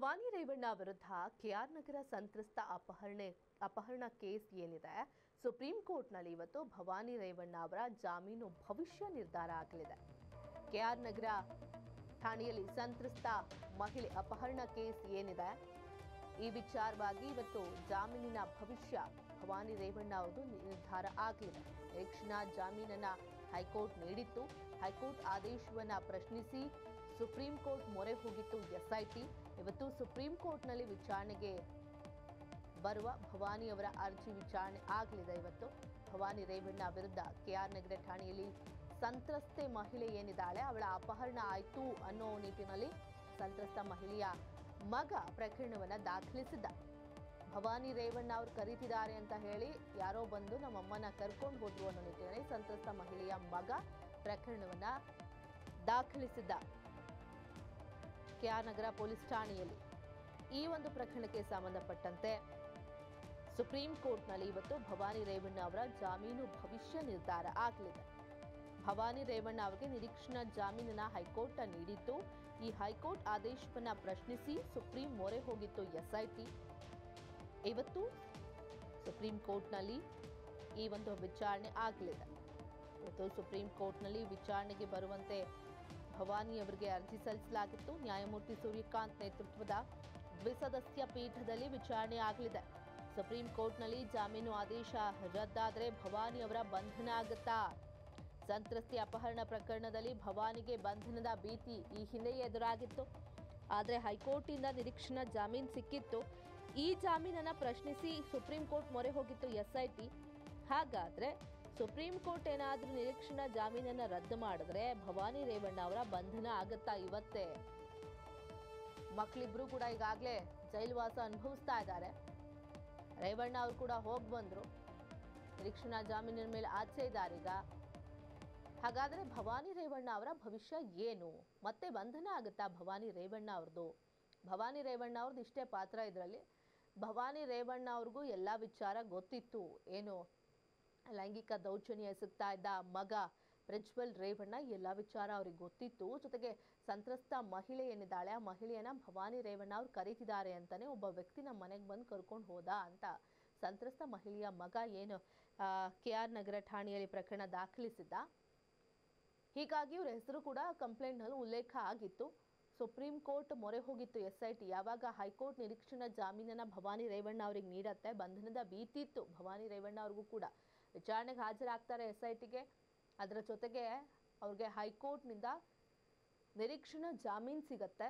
ಭವಾನಿ ರೇವಣ್ಣ ವಿರುದ್ಧ ಕೆಆರ್ ನಗರ ಸಂತ್ರಸ್ತ ಅಪಹರಣೆ ಅಪಹರಣ ಕೇಸ್ ಏನಿದೆ ಸುಪ್ರೀಂ ಕೋರ್ಟ್ನಲ್ಲಿ ಇವತ್ತು ಭವಾನಿ ರೇವಣ್ಣ ಅವರ ಜಾಮೀನು ಭವಿಷ್ಯ ನಿರ್ಧಾರ ಆಗಲಿದೆ ಕೆಆರ್ ನಗರ ಠಾಣೆಯಲ್ಲಿ ಸಂತ್ರಸ್ತ ಮಹಿಳೆ ಅಪಹರಣ ಕೇಸ್ ಏನಿದೆ ಈ ವಿಚಾರವಾಗಿ ಇವತ್ತು ಜಾಮೀನಿನ ಭವಿಷ್ಯ ಭವಾನಿ ರೇವಣ್ಣ ಅವರದು ನಿರ್ಧಾರ ಆಗಲಿದೆ ನಿರೀಕ್ಷಣಾ ಜಾಮೀನನ್ನ ಹೈಕೋರ್ಟ್ ನೀಡಿತ್ತು ಹೈಕೋರ್ಟ್ ಆದೇಶವನ್ನ ಪ್ರಶ್ನಿಸಿ ಸುಪ್ರೀಂ ಕೋರ್ಟ್ ಮೊರೆ ಹೋಗಿತ್ತು ಎಸ್ಐಟಿ ಇವತ್ತು ಸುಪ್ರೀಂ ಕೋರ್ಟ್ನಲ್ಲಿ ವಿಚಾರಣೆಗೆ ಬರುವ ಭವಾನಿ ಅವರ ಅರ್ಜಿ ವಿಚಾರಣೆ ಆಗಲಿದೆ ಇವತ್ತು ಭವಾನಿ ರೇವಣ್ಣ ವಿರುದ್ಧ ಕೆಆರ್ ನಗರ ಠಾಣೆಯಲ್ಲಿ ಸಂತ್ರಸ್ತೆ ಮಹಿಳೆ ಏನಿದ್ದಾಳೆ ಅವಳ ಅಪಹರಣ ಆಯಿತು ಅನ್ನೋ ನಿಟ್ಟಿನಲ್ಲಿ ಸಂತ್ರಸ್ತ ಮಹಿಳೆಯ ಮಗ ಪ್ರಕರಣವನ್ನ ದಾಖಲಿಸಿದ್ದ ಭವಾನಿ ರೇವಣ್ಣ ಅವ್ರು ಕರೀತಿದ್ದಾರೆ ಅಂತ ಹೇಳಿ ಯಾರೋ ಬಂದು ನಮ್ಮಮ್ಮನ ಕರ್ಕೊಂಡು ಹೋದ್ರು ಅನ್ನೋ ನಿಟ್ಟಿನಲ್ಲಿ ಸಂತ್ರಸ್ತ ಮಹಿಳೆಯ ಮಗ ಪ್ರಕರಣವನ್ನ ದಾಖಲಿಸಿದ್ದ ಕೆಆರ್ ನಗರ ಪೊಲೀಸ್ ಠಾಣೆಯಲ್ಲಿ ಈ ಒಂದು ಪ್ರಕರಣಕ್ಕೆ ಸಂಬಂಧಪಟ್ಟಂತೆ ಸುಪ್ರೀಂ ಕೋರ್ಟ್ನಲ್ಲಿ ಇವತ್ತು ಭವಾನಿ ರೇವಣ್ಣ ಅವರ ಜಾಮೀನು ಭವಿಷ್ಯ ನಿರ್ಧಾರ ಆಗಲಿದೆ ಭವಾನಿ ರೇವಣ್ಣ ಅವರಿಗೆ ನಿರೀಕ್ಷಣಾ ಜಾಮೀನನ್ನ ಹೈಕೋರ್ಟ್ ನೀಡಿದ್ದು ಈ ಹೈಕೋರ್ಟ್ ಆದೇಶವನ್ನ ಪ್ರಶ್ನಿಸಿ ಸುಪ್ರೀಂ ಮೊರೆ ಹೋಗಿತ್ತು ಎಸ್ಐಟಿ ಇವತ್ತು ಸುಪ್ರೀಂ ಕೋರ್ಟ್ನಲ್ಲಿ ಈ ಒಂದು ವಿಚಾರಣೆ ಆಗಲಿದೆ ಇವತ್ತು ಸುಪ್ರೀಂ ಕೋರ್ಟ್ನಲ್ಲಿ ವಿಚಾರಣೆಗೆ ಬರುವಂತೆ ಭವಾನಿ ಅವರಿಗೆ ಅರ್ಜಿ ಸಲ್ಲಿಸಲಾಗಿತ್ತು ನ್ಯಾಯಮೂರ್ತಿ ಸೂರ್ಯಕಾಂತ್ ನೇತೃತ್ವದ ದ್ವಿಸದಸ್ಯ ಪೀಠದಲ್ಲಿ ವಿಚಾರಣೆ ಆಗಲಿದೆ ಸುಪ್ರೀಂ ಕೋರ್ಟ್ನಲ್ಲಿ ಜಾಮೀನು ಆದೇಶ ರದ್ದಾದರೆ ಭವಾನಿ ಅವರ ಬಂಧನ ಆಗುತ್ತಾ ಸಂತ್ರಸ್ತೆ ಅಪಹರಣ ಪ್ರಕರಣದಲ್ಲಿ ಭವಾನಿಗೆ ಬಂಧನದ ಭೀತಿ ಈ ಹಿಂದೆಯೇ ಎದುರಾಗಿತ್ತು ಆದರೆ ಹೈಕೋರ್ಟಿಂದ ನಿರೀಕ್ಷಣಾ ಜಾಮೀನು ಸಿಕ್ಕಿತ್ತು ಈ ಜಾಮೀನನ್ನ ಪ್ರಶ್ನಿಸಿ ಸುಪ್ರೀಂ ಕೋರ್ಟ್ ಮೊರೆ ಹೋಗಿತ್ತು ಎಸ್ಐಟಿ ಹಾಗಾದ್ರೆ ಸುಪ್ರೀಂ ಕೋರ್ಟ್ ಏನಾದರೂ ನಿರೀಕ್ಷಣಾ ಜಾಮೀನನ್ನ ರದ್ದು ಮಾಡಿದ್ರೆ ಭವಾನಿ ರೇವಣ್ಣ ಅವರ ಬಂಧನ ಆಗತ್ತಾ ಇವತ್ತೇ ಮಕ್ಕಳಿಬ್ರು ಕೂಡ ಈಗಾಗಲೇ ಜೈಲುವಾಸ ಅನುಭವಿಸ್ತಾ ಇದ್ದಾರೆ ರೇವಣ್ಣ ಅವರು ಕೂಡ ಹೋಗಿ ಬಂದ್ರು ನಿರೀಕ್ಷಣಾ ಜಾಮೀನಿನ ಮೇಲೆ ಆಚೆ ಇದ್ದಾರೆ ಈಗ ಹಾಗಾದ್ರೆ ಭವಾನಿ ರೇವಣ್ಣ ಅವರ ಭವಿಷ್ಯ ಏನು ಮತ್ತೆ ಬಂಧನ ಆಗುತ್ತಾ ಭವಾನಿ ರೇವಣ್ಣ ಅವ್ರದ್ದು ಭವಾನಿ ರೇವಣ್ಣ ಅವ್ರದ್ದು ಇಷ್ಟೇ ಪಾತ್ರ ಇದರಲ್ಲಿ ಭವಾನಿ ರೇವಣ್ಣ ಅವ್ರಿಗೂ ಎಲ್ಲ ವಿಚಾರ ಗೊತ್ತಿತ್ತು ಏನು ಲೈಂಗಿಕ ದೌರ್ಜನ್ಯ ಎಸಗ್ತಾ ಇದ್ದ ಮಗ ಪ್ರಜ್ವಲ್ ರೇವಣ್ಣ ಎಲ್ಲ ವಿಚಾರ ಅವ್ರಿಗೆ ಗೊತ್ತಿತ್ತು ಜೊತೆಗೆ ಸಂತ್ರಸ್ತ ಮಹಿಳೆ ಏನಿದ್ದಾಳೆ ಆ ಮಹಿಳೆಯನ್ನ ಭವಾನಿ ರೇವಣ್ಣ ಅವ್ರು ಕರೀತಿದ್ದಾರೆ ಅಂತಾನೆ ಒಬ್ಬ ವ್ಯಕ್ತಿ ನಮ್ಮ ಮನೆಗೆ ಬಂದು ಕರ್ಕೊಂಡು ಹೋದ ಅಂತ ಸಂತ್ರಸ್ತ ಮಹಿಳೆಯ ಮಗ ಏನು ಕೆ ಆರ್ ನಗರ ಠಾಣೆಯಲ್ಲಿ ಪ್ರಕರಣ ದಾಖಲಿಸಿದ್ದ ಹೀಗಾಗಿ ಇವ್ರ ಹೆಸರು ಕೂಡ ಕಂಪ್ಲೇಂಟ್ನಲ್ಲಿ ಉಲ್ಲೇಖ ಆಗಿತ್ತು ಸುಪ್ರೀಂ ಕೋರ್ಟ್ ಮೊರೆ ಹೋಗಿತ್ತು ಎಸ್ ಐ ಟಿ ಯಾವಾಗ ಹೈಕೋರ್ಟ್ ನಿರೀಕ್ಷಣಾ ಜಾಮೀನನ್ನ ಭವಾನಿ ರೇವಣ್ಣ ಅವ್ರಿಗೆ ನೀಡತ್ತೆ ಬಂಧನದ ಭೀತಿ ಇತ್ತು ಭವಾನಿ ರೇವಣ್ಣ ಅವ್ರಿಗೂ ಕೂಡ ವಿಚಾರಣೆಗೆ ಹಾಜರಾಗ್ತಾರೆ ಎಸ್ ಐ ಟಿಗೆ ಅದರ ಜೊತೆಗೆ ಅವ್ರಿಗೆ ಹೈಕೋರ್ಟ್ನಿಂದ ನಿರೀಕ್ಷಣಾ ಜಾಮೀನು ಸಿಗತ್ತೆ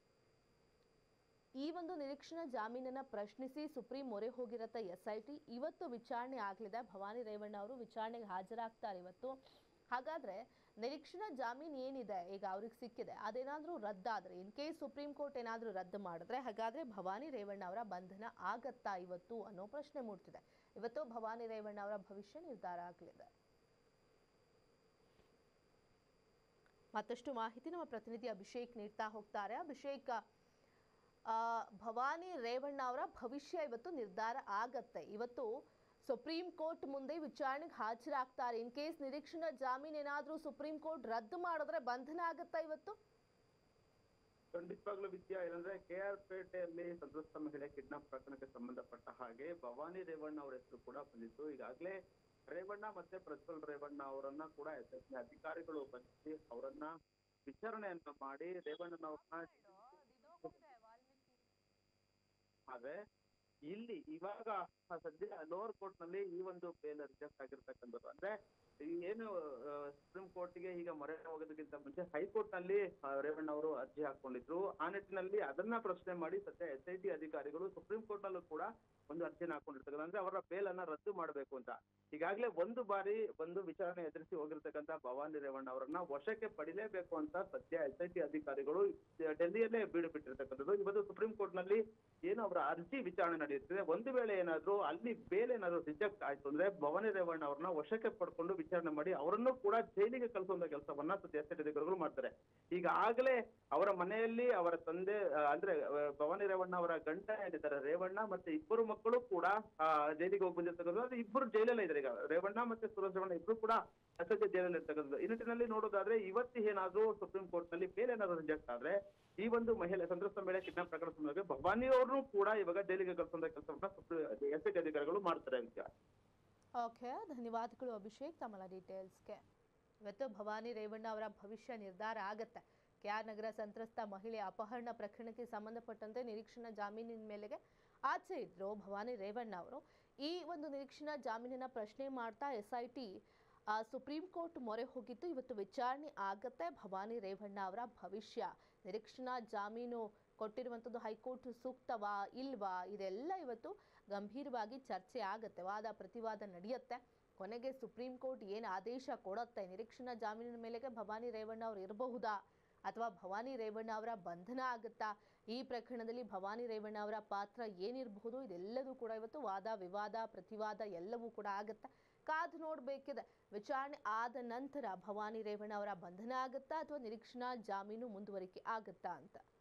ಈ ಒಂದು ನಿರೀಕ್ಷಣಾ ಜಾಮೀನನ್ನ ಪ್ರಶ್ನಿಸಿ ಸುಪ್ರೀಂ ಮೊರೆ ಹೋಗಿರತ್ತೆ ಎಸ್ ಐ ಟಿ ಇವತ್ತು ವಿಚಾರಣೆ ಆಗಲಿದೆ ಭವಾನಿ ರೇವಣ್ಣ ಅವರು ವಿಚಾರಣೆಗೆ ಹಾಜರಾಗ್ತಾರೆ ಇವತ್ತು ಹಾಗಾದ್ರೆ ನಿರೀಕ್ಷಣಾ ಜಾಮೀನು ಏನಿದೆ ಈಗ ಅವ್ರಿಗೆ ಸಿಕ್ಕಿದೆ ಅದೇನಾದ್ರೂ ರದ್ದಾದ್ರೆ ಇನ್ ಕೇಸ್ ಸುಪ್ರೀಂ ಕೋರ್ಟ್ ಏನಾದ್ರೂ ರದ್ದು ಮಾಡಿದ್ರೆ ಹಾಗಾದ್ರೆ ಭವಾನಿ ರೇವಣ್ಣ ಅವರ ಬಂಧನ ಆಗತ್ತಾ ಇವತ್ತು ಅನ್ನೋ ಪ್ರಶ್ನೆ ಮೂಡ್ತಿದೆ ಇವತ್ತು ಭವಾನಿ ರೇವಣ್ಣ ಅವರ ಭವಿಷ್ಯ ನಿರ್ಧಾರ ಆಗಲಿದೆ ಮತ್ತಷ್ಟು ಮಾಹಿತಿ ನಮ್ಮ ಪ್ರತಿನಿಧಿ ಅಭಿಷೇಕ್ ನೀಡ್ತಾ ಹೋಗ್ತಾರೆ ಅಭಿಷೇಕ್ ಆ, ಭವಾನಿ ರೇವಣ್ಣ ಅವರ ಭವಿಷ್ಯ ಇವತ್ತು ನಿರ್ಧಾರ ಆಗತ್ತೆ ಇವತ್ತು ಸುಪ್ರೀಂ ಕೋರ್ಟ್ ಮುಂದೆ ವಿಚಾರಣೆಗೆ ಹಾಜರಾಗ್ತಾರೆ ಇನ್ ಕೇಸ್ ನಿರೀಕ್ಷಣಾ ಜಾಮೀನು ಏನಾದರೂ ಸುಪ್ರೀಂ ಕೋರ್ಟ್ ರದ್ದು ಮಾಡಿದ್ರೆ ಬಂಧನ ಆಗತ್ತಾ ಇವತ್ತು ಖಂಡಿತವಾಗ್ಲೂ ವಿದ್ಯಾ ಏನಂದ್ರೆ ಕೆ ಆರ್ ಪೇಟೆಯಲ್ಲಿ ಸಂತ್ರಸ್ತ ಮಹಿಳೆ ಕಿಡ್ನಾಪ್ ಪ್ರಕರಣಕ್ಕೆ ಸಂಬಂಧಪಟ್ಟ ಹಾಗೆ ಭವಾನಿ ರೇವಣ್ಣ ಅವರ ಹೆಸರು ಕೂಡ ಬಂದಿತ್ತು ಈಗಾಗಲೇ ರೇವಣ್ಣ ಮತ್ತೆ ಪ್ರಜ್ವಲ್ ರೇವಣ್ಣ ಅವರನ್ನ ಕೂಡ ಎಸ್ ಎಸ್ ಅಧಿಕಾರಿಗಳು ಬಂಧಿಸಿ ಅವರನ್ನ ವಿಚಾರಣೆಯನ್ನ ಮಾಡಿ ರೇವಣ್ಣನವ್ರನ್ನ ಆದ್ರೆ ಇಲ್ಲಿ ಇವಾಗ ಸದ್ಯ ಲೋವರ್ ಕೋರ್ಟ್ ನಲ್ಲಿ ಈ ಒಂದು ಬೇಲ್ ರಿಜೆಕ್ಟ್ ಆಗಿರ್ತಕ್ಕಂಥದ್ದು ಅಂದ್ರೆ ಈ ಏನು ಸುಪ್ರೀಂ ಕೋರ್ಟ್ಗೆ ಈಗ ಮೊರೆ ಹೋಗೋದಕ್ಕಿಂತ ಮುಂಚೆ ಹೈಕೋರ್ಟ್ ನಲ್ಲಿ ಆ, ರೇವಣ್ಣ ಅವರು ಅರ್ಜಿ ಹಾಕೊಂಡಿದ್ರು ಆ ನಿಟ್ಟಿನಲ್ಲಿ ಅದನ್ನ ಪ್ರಶ್ನೆ ಮಾಡಿ ಸದ್ಯ ಎಸ್ ಐ ಟಿ ಅಧಿಕಾರಿಗಳು ಸುಪ್ರೀಂ ಕೋರ್ಟ್ ನಲ್ಲೂ ಕೂಡ ಒಂದು ಅರ್ಜಿನ ಹಾಕೊಂಡಿರ್ತಕ್ಕಂಥ ಅಂದ್ರೆ ಅವರ ಬೇಲನ್ನ ರದ್ದು ಮಾಡಬೇಕು ಅಂತ ಈಗಾಗಲೇ ಒಂದು ಬಾರಿ ಒಂದು ವಿಚಾರಣೆ ಎದುರಿಸಿ ಹೋಗಿರ್ತಕ್ಕಂಥ ಭವಾನಿ ರೇವಣ್ಣ ಅವರನ್ನ ವಶಕ್ಕೆ ಪಡಿಲೇಬೇಕು ಅಂತ ಸದ್ಯ ಎಸ್ ಐ ಟಿ ಅಧಿಕಾರಿಗಳು ಡೆಲ್ಲಿಯಲ್ಲೇ ಬೀಡು ಬಿಟ್ಟಿರ್ತಕ್ಕಂಥದ್ದು ಇವತ್ತು ಸುಪ್ರೀಂ ಕೋರ್ಟ್ ನಲ್ಲಿ ಏನು ಅವರ ಅರ್ಜಿ ವಿಚಾರಣೆ ನಡೆಯುತ್ತಿದೆ ಒಂದು ವೇಳೆ ಏನಾದ್ರು ಅಲ್ಲಿ ಬೇಲ್ ಏನಾದ್ರು ರಿಜೆಕ್ಟ್ ಆಯ್ತು ಅಂದ್ರೆ ಭವಾನಿ ರೇವಣ್ಣ ಅವ್ರನ್ನ ವಶಕ್ಕೆ ಪಡ್ಕೊಂಡು ವಿಚಾರಣೆ ಮಾಡಿ ಅವರನ್ನು ಕೂಡ ಜೈಲಿಗೆ ಕಳಿಸುವಂತ ಕೆಲಸವನ್ನ ಸದ್ಯ ಎಸ್ ಐ ಟಿ ಅಧಿಕಾರಿಗಳು ಮಾಡ್ತಾರೆ ಈಗಾಗಲೇ ಅವರ ಮನೆಯಲ್ಲಿ ಅವರ ತಂದೆ ಆ, ಅಂದ್ರೆ ಆ, ಭವಾನಿ ರೇವಣ್ಣ ಅವರ ಗಂಡ ಏನಿದ್ದಾರೆ ರೇವಣ್ಣ ಮತ್ತೆ ಇಬ್ಬರು ಮಕ್ಕಳು ಕೂಡ ಆ, ಜೈಲಿಗೆ ಹೋಗಿ ಬಂದಿರ್ತಕ್ಕಂಥದ್ದು ಅದು ಇಬ್ಬರು ಜೈಲಲ್ಲೇ ಇದ್ದಾರೆ ಈಗ ರೇವಣ್ಣ ಮತ್ತೆ ಸುರೇಶ್ ರೇವಣ್ಣ ಇಬ್ರು ಕೂಡ ಸದ್ಯ ಜೈಲಲ್ಲಿ ಇರ್ತಕ್ಕಂಥದ್ದು ಈ ನಿಟ್ಟಿನಲ್ಲಿ ನೋಡೋದಾದ್ರೆ ಇವತ್ತು ಏನಾದ್ರೂ ಸುಪ್ರೀಂ ಕೋರ್ಟ್ ನಲ್ಲಿ ಬೇರೆ ಏನಾದ್ರು ರಿಜೆಕ್ಟ್ ಆದ್ರೆ ಈ ಒಂದು ಮಹಿಳೆ ಸಂತ್ರಸ್ತ ಮಹಿಳೆ ಕಿಡ್ನಾಪ್ ಪ್ರಕರಣ ಸಂದರ್ಭ ಭವಾನಿ ಅವ್ರನ್ನು ಕೂಡ ಇವಾಗ ಜೈಲಿಗೆ ಕಳಿಸುವಂತ ಕೆಲಸವನ್ನ ಎಸ್ ಐ ಅಧಿಕಾರಿಗಳು ಮಾಡ್ತಾರೆ ವಿದ್ಯಾ ಓಕೆ ಧನ್ಯವಾದಗಳು ಅಭಿಷೇಕ್ ತಮ್ಮಲ್ಲ ಡೀಟೇಲ್ಸ್ಗೆ ಇವತ್ತು ಭವಾನಿ ರೇವಣ್ಣ ಅವರ ಭವಿಷ್ಯ ನಿರ್ಧಾರ ಆಗತ್ತೆ ಕೆ ಆರ್ ನಗರ ಸಂತ್ರಸ್ತ ಮಹಿಳೆ ಅಪಹರಣ ಪ್ರಕರಣಕ್ಕೆ ಸಂಬಂಧಪಟ್ಟಂತೆ ನಿರೀಕ್ಷಣಾ ಜಾಮೀನಿನ ಮೇಲೆಗೆ ಆಚೆ ಇದ್ರು ಭವಾನಿ ರೇವಣ್ಣ ಅವರು ಈ ಒಂದು ನಿರೀಕ್ಷಣಾ ಜಾಮೀನಿನ ಪ್ರಶ್ನೆ ಮಾಡ್ತಾ S I T supreme court ಮೊರೆ ಹೋಗಿದ್ದು ಇವತ್ತು ವಿಚಾರಣೆ ಆಗತ್ತೆ ಭವಾನಿ ರೇವಣ್ಣ ಅವರ ಭವಿಷ್ಯ ನಿರೀಕ್ಷಣಾ ಜಾಮೀನು ಕೊಟ್ಟಿರುವಂಥದ್ದು ಹೈಕೋರ್ಟ್ ಸೂಕ್ತವಾ ಇಲ್ವಾ ಇದೆಲ್ಲ ಇವತ್ತು ಗಂಭೀರವಾಗಿ ಚರ್ಚೆ ಆಗತ್ತೆ ವಾದ ಪ್ರತಿವಾದ ನಡೆಯುತ್ತೆ ಕೊನೆಗೆ ಸುಪ್ರೀಂ ಕೋರ್ಟ್ ಏನು ಆದೇಶ ಕೊಡುತ್ತೆ ನಿರೀಕ್ಷಣಾ ಜಾಮೀನಿನ ಮೇಲೆಗೆ ಭವಾನಿ ರೇವಣ್ಣ ಅವರು ಇರಬಹುದಾ ಅಥವಾ ಭವಾನಿ ರೇವಣ್ಣ ಅವರ ಬಂಧನ ಆಗುತ್ತಾ ಈ ಪ್ರಕರಣದಲ್ಲಿ ಭವಾನಿ ರೇವಣ್ಣ ಅವರ ಪಾತ್ರ ಏನಿರಬಹುದು ಇದೆಲ್ಲದೂ ಕೂಡ ಇವತ್ತು ವಾದ ವಿವಾದ ಪ್ರತಿವಾದ ಎಲ್ಲವೂ ಕೂಡ ಆಗುತ್ತೆ ಕಾದು ನೋಡಬೇಕಿದೆ ವಿಚಾರಣೆ ಆದ ನಂತರ ಭವಾನಿ ರೇವಣ್ಣ ಅವರ ಬಂಧನ ಆಗುತ್ತಾ ಅಥವಾ ನಿರೀಕ್ಷಣಾ ಜಾಮೀನು ಮುಂದುವರಿಕೆ ಆಗುತ್ತಾ ಅಂತ